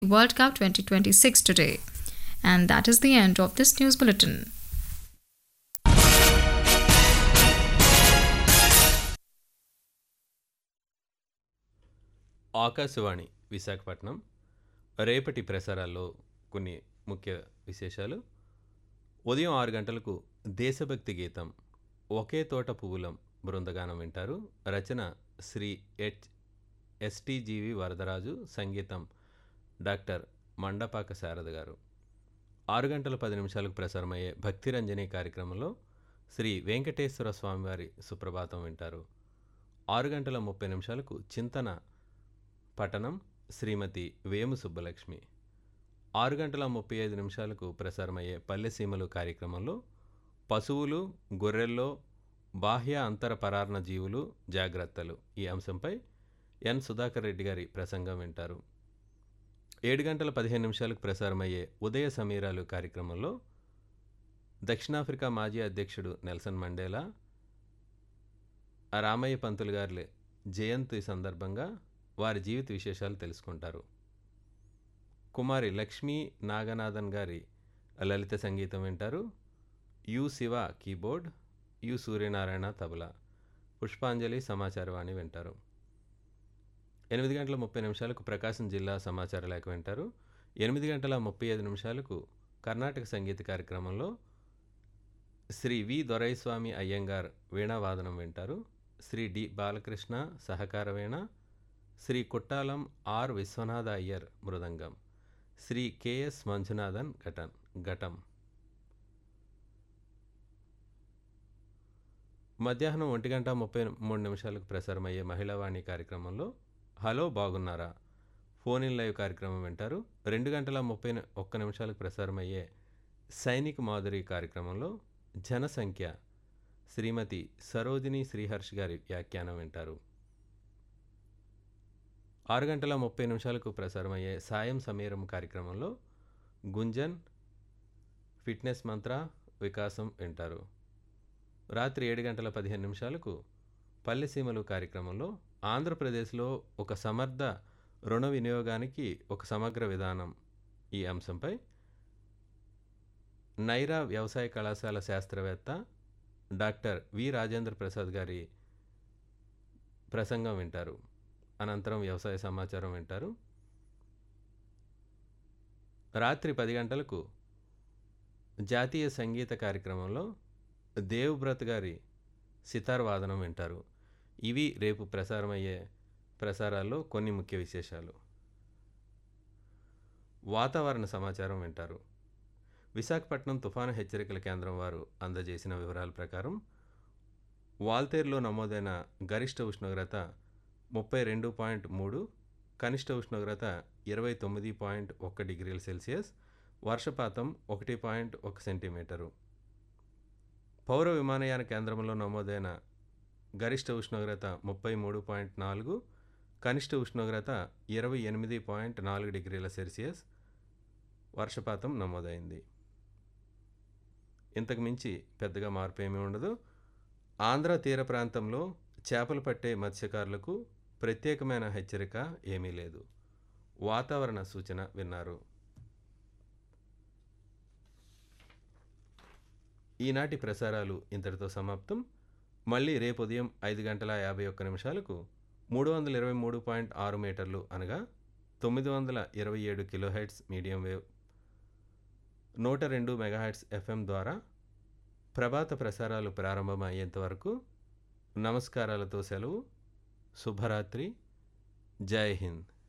World Cup 2026 today. And that is the end of this news bulletin. Akashvani Visakhapatnam రేపటి ప్రసారాల్లో కొన్ని ముఖ్య విశేషాలు ఉదయం ఆరు గంటలకు దేశభక్తి గీతం ఒకే తోట పువ్వులం బృందగానం వింటారు రచన శ్రీ హెచ్ ఎస్టీజీవి వరదరాజు సంగీతం డాక్టర్ మండపాక శారద గారు ఆరు గంటల పది నిమిషాలకు ప్రసారమయ్యే భక్తిరంజని కార్యక్రమంలో శ్రీ వెంకటేశ్వర స్వామివారి సుప్రభాతం వింటారు ఆరు గంటల ముప్పై నిమిషాలకు చింతన పఠనం శ్రీమతి వేము సుబ్బలక్ష్మి ఆరు గంటల ముప్పై ఐదు నిమిషాలకు ప్రసారమయ్యే పల్లెసీమలు కార్యక్రమంలో పశువులు గొర్రెల్లో బాహ్య అంతర పరార్ణ జీవులు జాగ్రత్తలు ఈ అంశంపై ఎన్ సుధాకర్ రెడ్డి గారి ప్రసంగం వింటారు ఏడు గంటల పదిహేను నిమిషాలకు ప్రసారమయ్యే ఉదయ సమీరాలు కార్యక్రమంలో దక్షిణాఫ్రికా మాజీ అధ్యక్షుడు నెల్సన్ మండేలా ఆ రామయ్య పంతులు గారి జయంతి సందర్భంగా వారి జీవిత విశేషాలు తెలుసుకుంటారు కుమారి లక్ష్మీ నాగనాథన్ గారి లలిత సంగీతం వింటారు U Shiva keyboard U Suryanarayana tabla Pushpanjali Samacharavani వింటారు ఎనిమిది గంటల ముప్పై నిమిషాలకు ప్రకాశం జిల్లా సమాచార లేఖ వింటారు ఎనిమిది గంటల ముప్పై ఐదు నిమిషాలకు కర్ణాటక సంగీత కార్యక్రమంలో శ్రీ వి దొరైస్వామి అయ్యంగార్ వీణావాదనం వింటారు శ్రీ డి బాలకృష్ణ సహకార వీణ శ్రీ కుట్టాలం ఆర్ విశ్వనాథ అయ్యర్ మృదంగం శ్రీ కెఎస్ మంజునాథన్ ఘటన్ ఘటం మధ్యాహ్నం ఒంటి గంట ముప్పై మూడు నిమిషాలకు ప్రసారమయ్యే మహిళావాణి కార్యక్రమంలో హలో బాగున్నారా ఫోన్ ఇన్ లైవ్ కార్యక్రమం వింటారు రెండు గంటల ముప్పై ఒక్క నిమిషాలకు ప్రసారమయ్యే సైనిక్ మాధురి కార్యక్రమంలో జనసంఖ్య శ్రీమతి సరోజిని శ్రీహర్ష్ గారి వ్యాఖ్యానం వింటారు ఆరు గంటల ముప్పై నిమిషాలకు ప్రసారమయ్యే సాయం సమీరం కార్యక్రమంలో గుంజన్ ఫిట్నెస్ మంత్ర వికాసం వింటారు రాత్రి ఏడు గంటల పదిహేను నిమిషాలకు పల్లెసీమలు కార్యక్రమంలో ఆంధ్రప్రదేశ్లో ఒక సమర్థ రుణ వినియోగానికి ఒక సమగ్ర విధానం ఈ అంశంపై నైరా వ్యవసాయ కళాశాల శాస్త్రవేత్త డాక్టర్ వి రాజేంద్ర ప్రసాద్ గారి ప్రసంగం వింటారు అనంతరం వ్యవసాయ సమాచారం వింటారు రాత్రి పది గంటలకు జాతీయ సంగీత కార్యక్రమంలో దేవ్వ్రత్ గారి సితార్ వాదనం వింటారు ఇవి రేపు ప్రసారమయ్యే ప్రసారాల్లో కొన్ని ముఖ్య విశేషాలు వాతావరణ సమాచారం వింటారు విశాఖపట్నం తుఫాను హెచ్చరికల కేంద్రం వారు అందజేసిన వివరాల ప్రకారం వాల్తేరులో నమోదైన గరిష్ట ఉష్ణోగ్రత ముప్పై రెండు పాయింట్ మూడు కనిష్ట ఉష్ణోగ్రత ఇరవై తొమ్మిది పాయింట్ ఒక్క డిగ్రీల సెల్సియస్ వర్షపాతం ఒకటి పాయింట్ ఒక సెంటీమీటరు పౌర విమానయాన కేంద్రంలో నమోదైన గరిష్ట ఉష్ణోగ్రత ముప్పై మూడు పాయింట్ నాలుగు కనిష్ట ఉష్ణోగ్రత ఇరవై ఎనిమిది పాయింట్ నాలుగు డిగ్రీల సెల్సియస్ వర్షపాతం నమోదైంది ఇంతకు మించి పెద్దగా మార్పు ఏమీ ఉండదు ఆంధ్ర తీర ప్రాంతంలో చేపలు పట్టే మత్స్యకారులకు ప్రత్యేకమైన హెచ్చరిక ఏమీ లేదు వాతావరణ సూచన విన్నారు ఈనాటి ప్రసారాలు ఇంతటితో సమాప్తం మళ్ళీ రేపు ఉదయం ఐదు గంటల యాభై ఒక్క నిమిషాలకు మూడు వందల ఇరవై మూడు పాయింట్ ఆరు మీటర్లు అనగా తొమ్మిది వందల ఇరవై ఏడు కిలోహెడ్స్ మీడియం వేవ్ నూట రెండు మెగాహెడ్స్ ఎఫ్ఎం ద్వారా ప్రభాత ప్రసారాలు ప్రారంభమయ్యేంత వరకు నమస్కారాలతో సెలవు శుభరాత్రి జై హింద్